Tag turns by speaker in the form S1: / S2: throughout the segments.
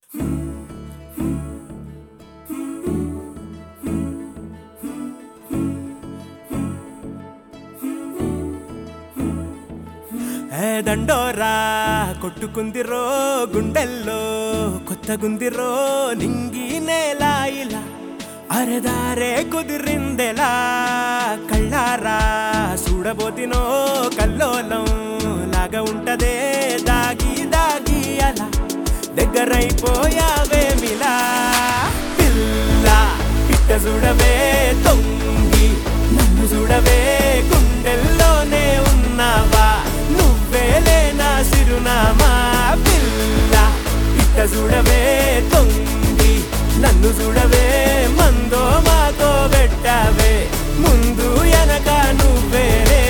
S1: ఏ దండోరా కొట్టుకుందిరో గుండెల్లో కొత్తగుందిరో నింగి నేల ఇలా అరదారే కుదిరిందెలా కళ్ళారా చూడబోతినో కల్లోలం లాగా ఉంటదే దాగి దాగి అలా దగ్గరైపోయావేమిలా పిల్ల పిట్ట చూడవే తొంగి నన్ను చూడవే గుండెల్లోనే ఉన్నావా నువ్వేలే నా సిరునామా పిల్ల పిట్ట చూడవే తొంగి నన్ను చూడవే మందో మాతో పెట్టావే ముందు వెనక నువ్వేరే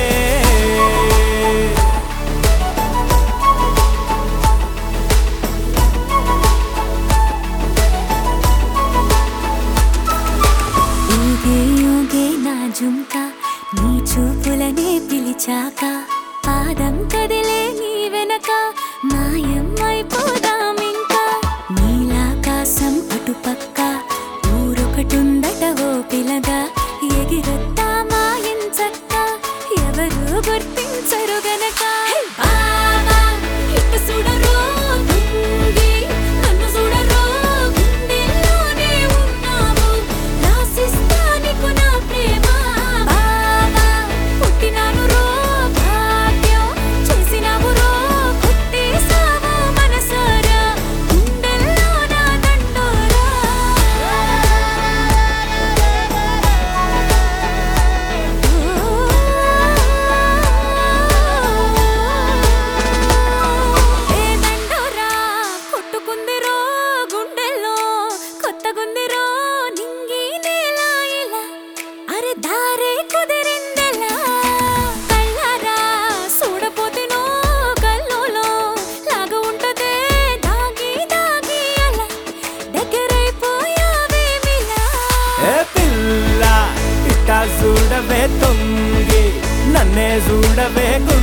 S2: ఊగే ఊగే నా జుంక నీ చూపులనే పిలిచాక పాదం కదిలే నీ వెనక మాయం అయిపోదామింకా నీలాకాశం అటుపక్క ఊరొకటుందట ఓ పిలగా ఎగిరొత్తా మాయించక్క ఎవరు గుర్తించరు గనక బావా, ఇటు చూడరు తుంగి, నన్ను చూడరు గుండెల్లోనే ఉన్నావు రాసిస్తా నీకు నా ప్రేమ బావా, పుట్టినాను రో భాగ్యం చేసినావు రో కొట్టేసావు మనసారా గుండెల్లో నా ఏ దండోరా కొట్టుకుందిరో గుండెల్లో కొత్తగుందిరో నింగి నేల ఇలా అరే దారే కుదిరిందెలా కళ్ళారా చూడపోతేనో కల్లోలో లాగా ఉంటదే దాగి దాగి అలా దగ్గరైపోయావేమిలా
S1: ఏ పిల్ల ఇట్టా చూడవే తొంగి నన్నే చూడవే గుండె